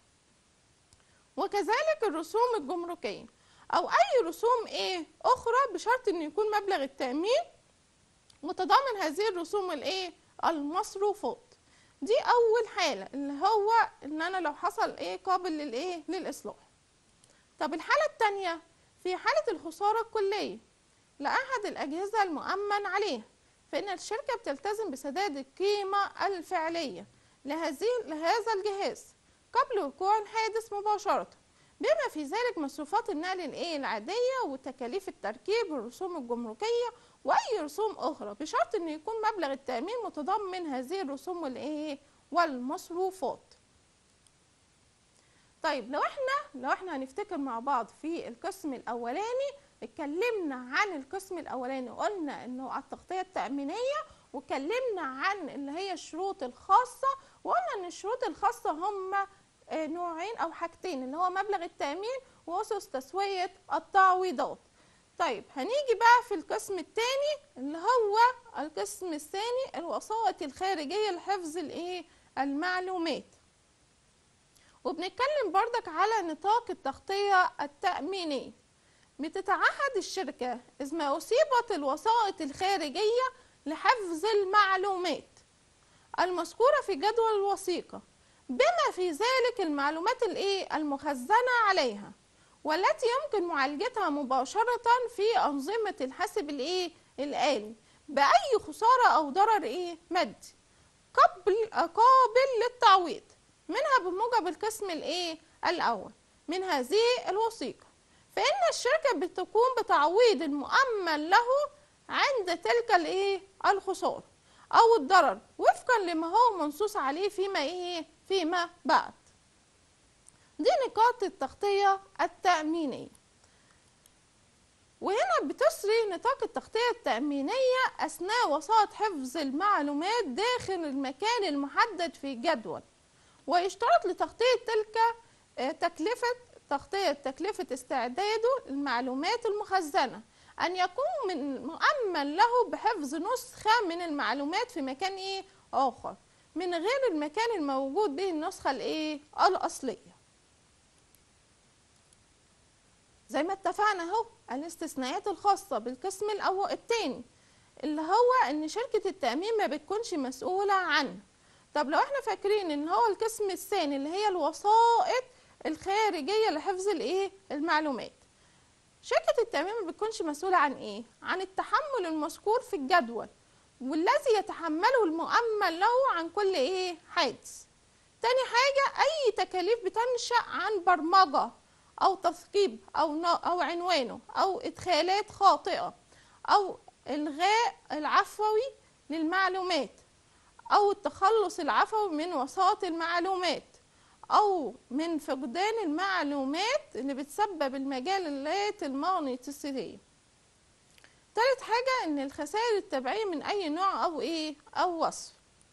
وكذلك الرسوم الجمركية أو أي رسوم إيه؟ أخرى بشرط إن يكون مبلغ التأمين متضمن هذه الرسوم الإيه؟ المصروفات دي اول حاله اللي هو ان انا لو حصل ايه قابل للايه للاصلاح طب الحاله الثانيه في حاله الخساره الكليه لاحد الاجهزه المؤمن عليها فان الشركه بتلتزم بسداد القيمه الفعليه لهذه لهذا الجهاز قبل وقوع الحادث مباشره بما في ذلك مصروفات النقل الايه العاديه وتكاليف التركيب والرسوم الجمركيه واي رسوم اخرى بشرط ان يكون مبلغ التامين متضمن هذه الرسوم والايه والمصروفات طيب لو احنا لو احنا هنفتكر مع بعض في القسم الاولاني اتكلمنا عن القسم الاولاني قلنا انه على التغطيه التامينيه واتكلمنا عن اللي هي الشروط الخاصه وقلنا ان الشروط الخاصه هم آه، نوعين او حاجتين اللي هو مبلغ التامين واسس تسويه التعويضات طيب هنيجي بقى في القسم الثاني اللي هو القسم الثاني الوسائط الخارجيه لحفظ الايه المعلومات وبنتكلم بردك على نطاق التغطيه التامينيه بتتعهد الشركه اذ ما اصيبت الوسائط الخارجيه لحفظ المعلومات المذكوره في جدول الوثيقه بما في ذلك المعلومات الايه المخزنه عليها والتي يمكن معالجتها مباشرة في أنظمة الحاسب الإيه الآلي بأي خسارة أو ضرر إيه مادي قبل قابل للتعويض منها بموجب القسم الإيه الأول من هذه الوثيقة فإن الشركة بتقوم بتعويض المؤمن له عند تلك الإيه الخسارة أو الضرر وفقا لما هو منصوص عليه فيما إيه فيما بعد دي نقاط التغطية التأمينية وهنا بتسري نطاق التغطية التأمينية أثناء وسائط حفظ المعلومات داخل المكان المحدد في الجدول ويشترط لتغطية تلك آه، تكلفة تغطية تكلفة استعداده المعلومات المخزنة أن يكون من مؤمن له بحفظ نسخة من المعلومات في مكان إيه آخر من غير المكان الموجود به النسخة الإيه الأصلية زي ما اتفقنا اهو الاستثناءات الخاصة بالقسم الأول التاني اللي هو ان شركة التأمين ما بتكونش مسؤولة عنه طب لو احنا فاكرين ان هو القسم الثاني اللي هي الوسائط الخارجية لحفظ الايه المعلومات شركة التأمين ما بتكونش مسؤولة عن ايه عن التحمل المذكور في الجدول والذي يتحمله المؤمن له عن كل ايه حادث تاني حاجة اي تكاليف بتنشأ عن برمجة او تثقيب او ن- او عنوانه او ادخالات خاطئه او الغاء العفوي للمعلومات او التخلص العفوي من وسائط المعلومات او من فقدان المعلومات اللي بتسبب المجالات المغناطيسيه تالت حاجة ان الخسائر التبعية من اي نوع او ايه او وصف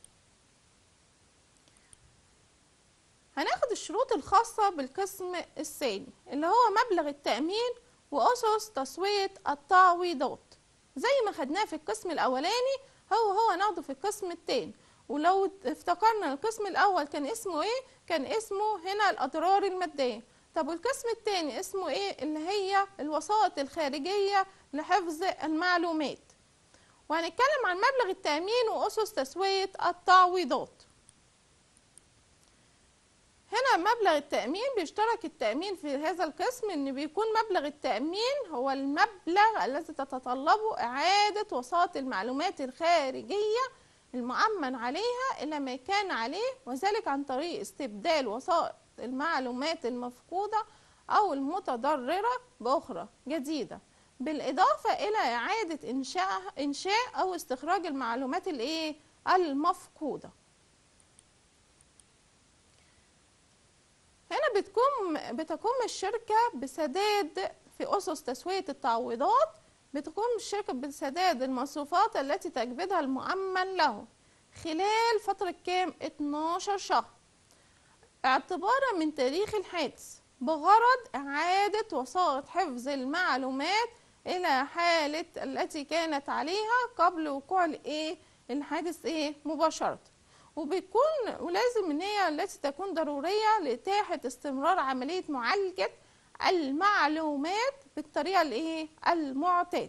هناخد الشروط الخاصة بالقسم الثاني اللي هو مبلغ التأمين وأسس تسوية التعويضات زي ما خدناه في القسم الأولاني هو هو ناخده في القسم التاني ولو افتكرنا القسم الأول كان اسمه ايه كان اسمه هنا الأضرار المادية طب والقسم التاني اسمه ايه اللي هي الوسائط الخارجية لحفظ المعلومات وهنتكلم عن مبلغ التأمين وأسس تسوية التعويضات هنا مبلغ التأمين بيشترك التأمين في هذا القسم ان بيكون مبلغ التأمين هو المبلغ الذي تتطلبه إعادة وسائط المعلومات الخارجية المؤمن عليها إلى ما كان عليه وذلك عن طريق استبدال وسائط المعلومات المفقودة أو المتضررة بأخرى جديدة بالإضافة إلى إعادة إنشاء إنشاء أو استخراج المعلومات الإيه المفقودة هنا بتقوم بتقوم الشركة بسداد في أسس تسوية التعويضات بتقوم الشركة بسداد المصروفات التي تجبدها المؤمن له خلال فترة كام 12 شهر اعتبارا من تاريخ الحادث بغرض إعادة وسائط حفظ المعلومات إلى حالة التي كانت عليها قبل وقوع الإيه الحادث إيه مباشرة وبيكون ولازم ان هي التي تكون ضروريه لاتاحه استمرار عمليه معالجه المعلومات بالطريقه الايه المعتاده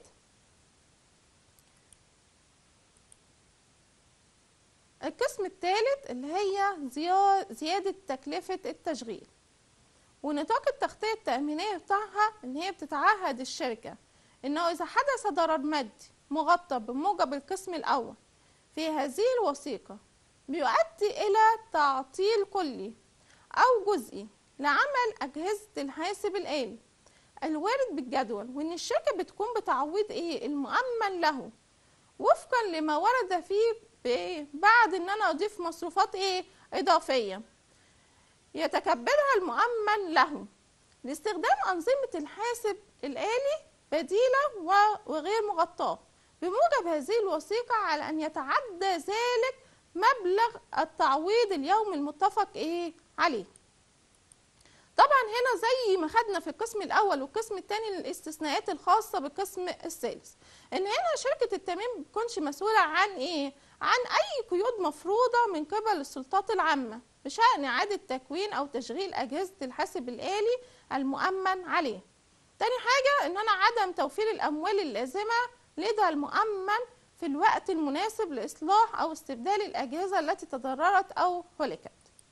القسم الثالث اللي هي زياده تكلفه التشغيل ونطاق التغطيه التامينيه بتاعها ان هي بتتعهد الشركه انه اذا حدث ضرر مادي مغطى بموجب القسم الاول في هذه الوثيقه بيؤدي إلى تعطيل كلي أو جزئي لعمل أجهزة الحاسب الآلي الوارد بالجدول وإن الشركة بتكون بتعويض إيه المؤمن له وفقا لما ورد فيه بعد إن أنا أضيف مصروفات إيه إضافية يتكبدها المؤمن له لاستخدام أنظمة الحاسب الآلي بديلة وغير مغطاة بموجب هذه الوثيقة على أن يتعدى ذلك مبلغ التعويض اليومي المتفق ايه عليه طبعا هنا زي ما خدنا في القسم الاول والقسم الثاني الاستثناءات الخاصه بالقسم الثالث ان هنا شركه التامين ما بتكونش مسؤوله عن ايه عن اي قيود مفروضه من قبل السلطات العامه بشان اعاده تكوين او تشغيل اجهزه الحاسب الالي المؤمن عليه تاني حاجه ان انا عدم توفير الاموال اللازمه لدى المؤمن في الوقت المناسب لإصلاح أو استبدال الأجهزة التي تضررت أو هلكت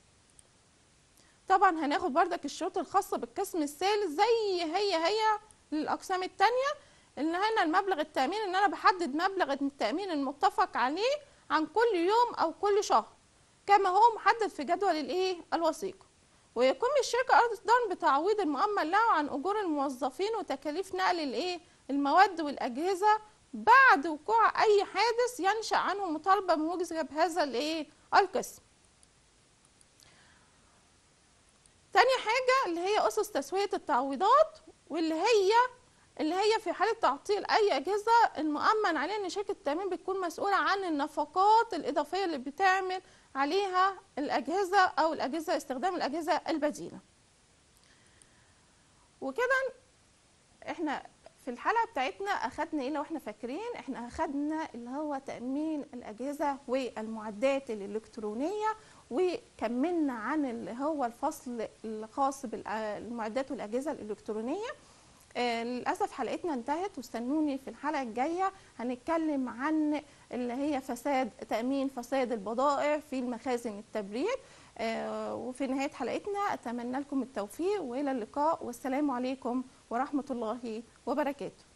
طبعا هناخد بردك الشروط الخاصة بالقسم الثالث زي هي هي للأقسام التانية إن هنا المبلغ التأمين إن أنا بحدد مبلغ التأمين المتفق عليه عن كل يوم أو كل شهر كما هو محدد في جدول الإيه الوثيقة ويقوم الشركة أيضا بتعويض المؤمن له عن أجور الموظفين وتكاليف نقل الإيه المواد والأجهزة بعد وقوع اي حادث ينشا عنه مطالبه بموجب هذا الايه القسم تاني حاجه اللي هي اسس تسويه التعويضات واللي هي اللي هي في حاله تعطيل اي اجهزه المؤمن عليه ان شركه التامين بتكون مسؤوله عن النفقات الاضافيه اللي بتعمل عليها الاجهزه او الاجهزه استخدام الاجهزه البديله وكده احنا في الحلقه بتاعتنا اخدنا ايه لو احنا فاكرين احنا اخدنا اللي هو تامين الاجهزه والمعدات الالكترونيه وكملنا عن اللي هو الفصل الخاص بالمعدات والاجهزه الالكترونيه آه للاسف حلقتنا انتهت واستنوني في الحلقه الجايه هنتكلم عن اللي هي فساد تامين فساد البضائع في المخازن التبريد آه وفي نهايه حلقتنا اتمنى لكم التوفيق والى اللقاء والسلام عليكم ورحمه الله وبركاته